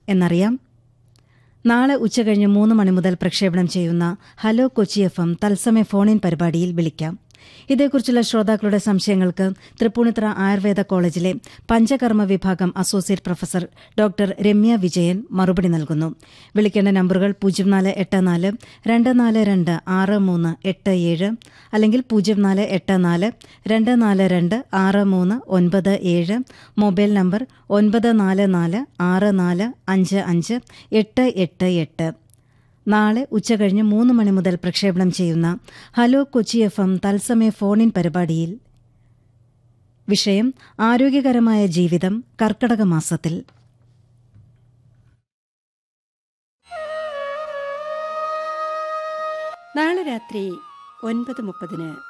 എന്നറിയാം നാളെ ഉച്ചകഴിഞ്ഞ് മൂന്ന് മണി മുതൽ പ്രക്ഷേപണം ചെയ്യുന്ന ഹലോ കൊച്ചി എഫ് എം തത്സമയ ഫോണിൻ പരിപാടിയിൽ വിളിക്കാം ഇതേക്കുറിച്ചുള്ള ശ്രോതാക്കളുടെ സംശയങ്ങൾക്ക് തൃപ്പൂണിത്തുറ ആയുർവേദ കോളേജിലെ പഞ്ചകർമ്മ വിഭാഗം associate professor doctor Ramya Vijayan മറുപടി നൽകുന്നു വിളിക്കേണ്ട നമ്പറുകൾ പൂജ്യം നാല് എട്ട് നാല് രണ്ട് നാല് രണ്ട് ആറ് മൂന്ന് എട്ട് ഏഴ് അല്ലെങ്കിൽ പൂജ്യം നാല് എട്ട് നാല് രണ്ട് നാല് രണ്ട് ആറ് മൂന്ന് ഒൻപത് ഏഴ് മൊബൈൽ നമ്പർ ഒൻപത് നാല് നാല് ആറ് നാല് അഞ്ച് അഞ്ച് എട്ട് എട്ട് എട്ട് നാളെ ഉച്ചകഴിഞ്ഞ് മൂന്ന് മണി മുതൽ പ്രക്ഷേപണം ചെയ്യുന്ന ഹലോ കൊച്ചി എഫ് എം തത്സമയ ഫോണിൻ പരിപാടിയിൽ വിഷയം ആരോഗ്യകരമായ ജീവിതം കർക്കടക മാസത്തിൽ നാളെ രാത്രി ഒൻപത് മുപ്പതിന്